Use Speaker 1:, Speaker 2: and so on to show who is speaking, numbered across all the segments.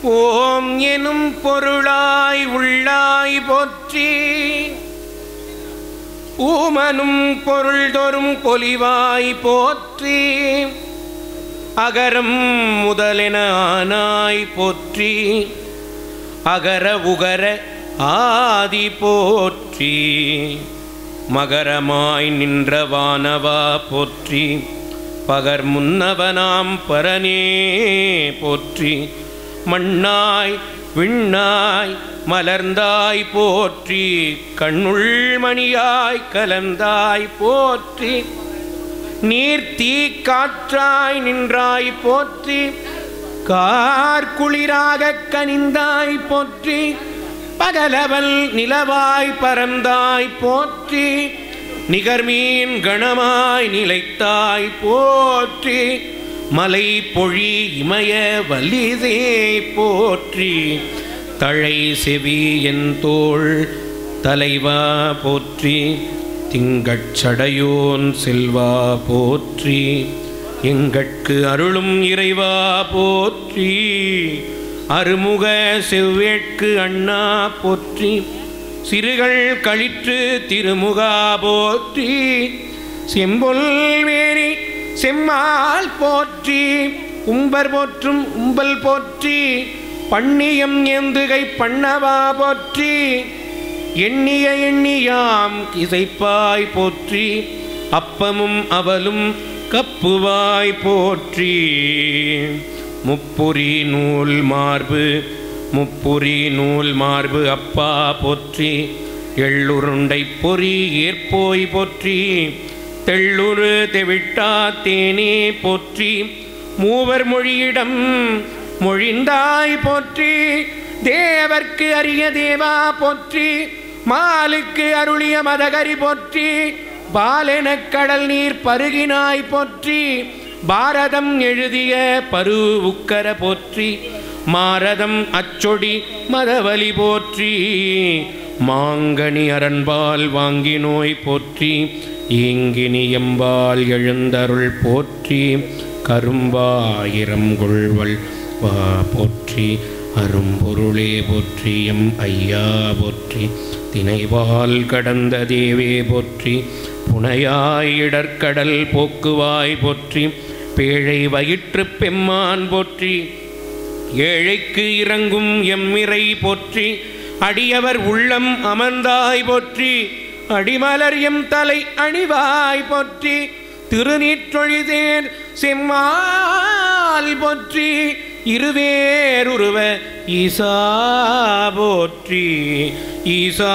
Speaker 1: ஓம் எனும் பொருளாய் உள்ளாய் போற்றி ஊமனும் பொருள் தோறும் பொலிவாய் போற்றி அகரம் முதலென ஆனாய் போற்றி அகர உகர ஆதி போற்றி மகரமாய் நின்ற வானவா போற்றி பகர் முன்னவனாம் பரனே போற்றி மண்ணாய் விண்ணாய் மலர்ந்தாய் போற்றி கண்ணுள் மணியாய் கலந்தாய் போற்றி நீர் தீ காற்றாய் நின்றாய் போற்றி கார்குளிராக கனிந்தாய் போற்றி பகலவல் நிலவாய் பறந்தாய் போற்றி நிகர்மீன் கணமாய் நிலைத்தாய் போற்றி மலை பொழி இமய வலிதே போற்றி தழை செவி என் தோள் தலைவா போற்றி திங்கட்சடையோன் செல்வா போற்றி எங்கட்கு அருளும் இறைவா போற்றி அருமுக செவ்வேட்கு அண்ணா போற்றி சிறுகள் கழிற்று திருமுகா போற்றி செம்பொல் வேரி செம்மால் போற்றி உம்பர் போற்றும் உம்பல் போற்றி பண்ணியம் ஏந்துகை பண்ணவா போற்றி எண்ணிய எண்ணியாம் இசைப்பாய் போற்றி அப்பமும் அவலும் கப்புவாய் போற்றி முப்புரி நூல் மார்பு முப்புரி நூல் மார்பு அப்பா போற்றி எள்ளுருண்டை பொறி ஏற்போய் போற்றி தெள்ளுரு தெவிட்டா தேனே போற்றி மூவர் மொழியிடம் மொழிந்தாய் போற்றி தேவர்க்கு அரிய தேவா போற்றி மாலுக்கு அருளிய மதகரி போற்றி பாலெனக் கடல் நீர் பருகினாய் போற்றி பாரதம் எழுதிய பரு உக்கர போற்றி மாரதம் அச்சொடி மதவலி போற்றி மாங்கனி அரண்பால் வாங்கி நோய் போற்றி ஈங்கினி எம்பால் எழுந்தருள் போற்றி கரும்பாயிரம் கொள்வல் வா போற்றி அரும்பொருளே போற்றி எம் ஐயா போற்றி தினைவால் கடந்த தேவே போற்றி புனையாய் இடர்க்கடல் போக்குவாய் போற்றி பேழை வயிற்றுப் பெம்மான் போற்றி ஏழைக்கு இறங்கும் எம்மிறை போற்றி அடியவர் உள்ளம் அமர்ந்தாய் போற்றி அடிமலர் எம் தலை அணிவாய் போற்றி திருநீற்றொழிதேர் செம்மால் போற்றி இருவேருருவ ஈசா போற்றி ஈசா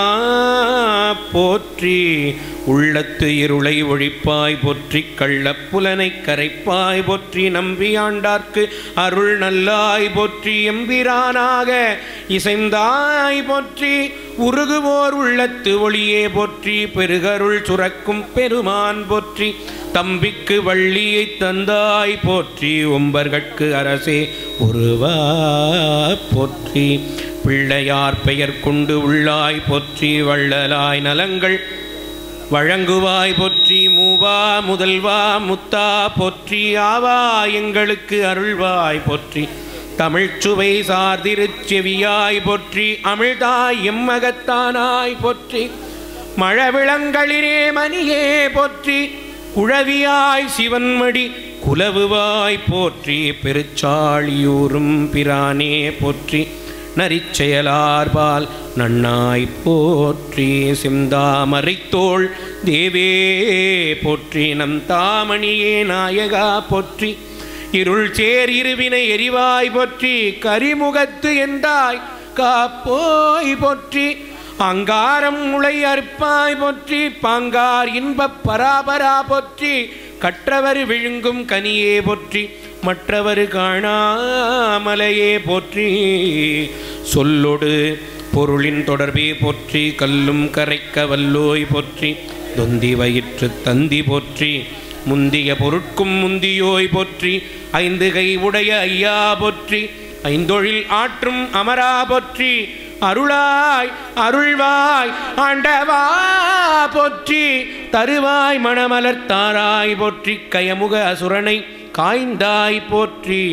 Speaker 1: போற்றி உள்ளத்து இருளை ஒழிப்பாய் போற்றி கள்ளப்புலனை கரைப்பாய் போற்றி நம்பியாண்டார்க்கு அருள் நல்லாய் போற்றி எம்பிரானாக இசைந்தாய் போற்றி உருகுவோர் உள்ளத்து ஒளியே போற்றி பெருகருள் சுரக்கும் பெருமான் போற்றி தம்பிக்கு வள்ளியை தந்தாய் போற்றி உம்பர்கட்கு அரசே ஒருவா போற்றி பிள்ளையார் பெயர் கொண்டு உள்ளாய் போற்றி வள்ளலாய் நலங்கள் வழங்குவாய் போற்றி மூவா முதல்வா முத்தா போற்றி ஆவா எங்களுக்கு அருள்வாய் போற்றி தமிழ்ச்சுவை சார்திருச்செவியாய் போற்றி அமிழ்தாய் எம்மகத்தானாய் போற்றி மழவிளங்களிலே மணியே போற்றி குழவியாய் சிவன்மடி குலவுவாய் போற்றி பெருச்சாளியூரும் பிரானே போற்றி நரிச்செயலார்பால் நன்னாய் போற்றி சிந்தாமரைத்தோள் தேவே போற்றி நம் தாமணியே நாயகா போற்றி இருள் சேர் இருவினை எரிவாய் போற்றி கரிமுகத்து எந்தாய் காப்போய் போற்றி அங்காரம் முளை அறுப்பாய் போற்றி பாங்கார் இன்பப் பராபரா போற்றி கற்றவர் விழுங்கும் கனியே போற்றி மற்றவர் காணாமலையே போற்றி சொல்லொடு பொருளின் தொடர்பே போற்றி கல்லும் கரைக்க வல்லோய் போற்றி தொந்தி வயிற்று தந்தி போற்றி முந்திய பொருட்கும் முந்தியோய் போற்றி ஐந்து கை உடைய ஐயா போற்றி ஐந்தொழில் ஆற்றும் அமரா போற்றி அருளாய் அருள்வாய் ஆண்டவா போற்றி தருவாய் மணமலர் தாராய் போற்றி கயமுக அசுரனை காய்ந்தாய் போற்றி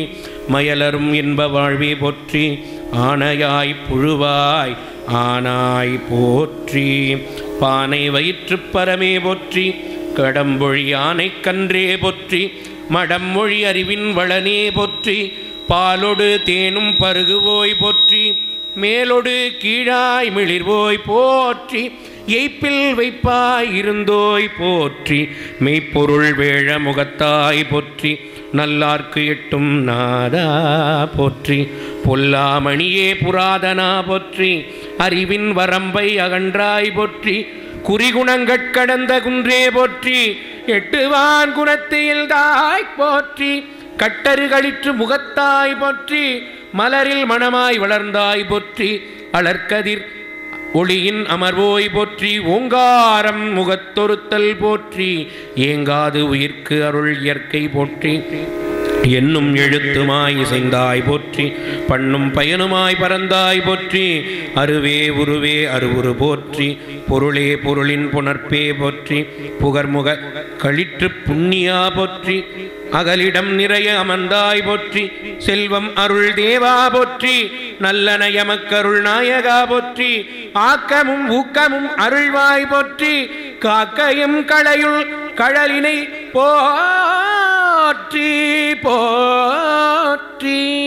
Speaker 1: மயலரும் இன்ப வாழ்வே போற்றி ஆனையாய் புழுவாய் ஆனாய் போற்றி பானை வயிற்றுப் பரமே போற்றி கடம்பொழி ஆனை கன்றே போற்றி மடமொழி அறிவின் வளனே போற்றி பாலொடு தேனும் பருகுவோய் போற்றி மேலொடு கீழாய் மிளிர்வோய் போற்றி எய்ப்பில் வைப்பாய் இருந்தோய் போற்றி மெய்ப்பொருள் வேழ முகத்தாய் போற்றி நல்லார்க்கு எட்டும் நாதா போற்றி பொல்லாமணியே புராதனா போற்றி அறிவின் வரம்பை அகன்றாய் போற்றி குறிகுணங்கட் கடந்த குன்றே போற்றி எட்டுவான் குணத்தில் தாய் போற்றி கட்டறுகளிற்று முகத்தாய் போற்றி மலரில் மணமாய் வளர்ந்தாய் போற்றி அலர்கதிர் ஒளியின் அமர்வோய் போற்றி ஓங்காரம் முகத்தொருத்தல் போற்றி ஏங்காது உயிர்க்கு அருள் இயற்கை போற்றி என்னும் எழுத்துமாய் இசைந்தாய் போற்றி பண்ணும் பயனுமாய் பறந்தாய் போற்றி அருவே உருவே அருவுரு போற்றி பொருளே பொருளின் புணர்ப்பே போற்றி புகர்முக களிற்று புண்ணியா போற்றி அகலிடம் நிறைய அமர்ந்தாய் போற்றி செல்வம் அருள் தேவா போற்றி நல்லன எமக்கருள் நாயகா போற்றி ஆக்கமும் ஊக்கமும் அருள்வாய் போற்றி காக்கையும் களையுள் கழலினை போற்றி போற்றி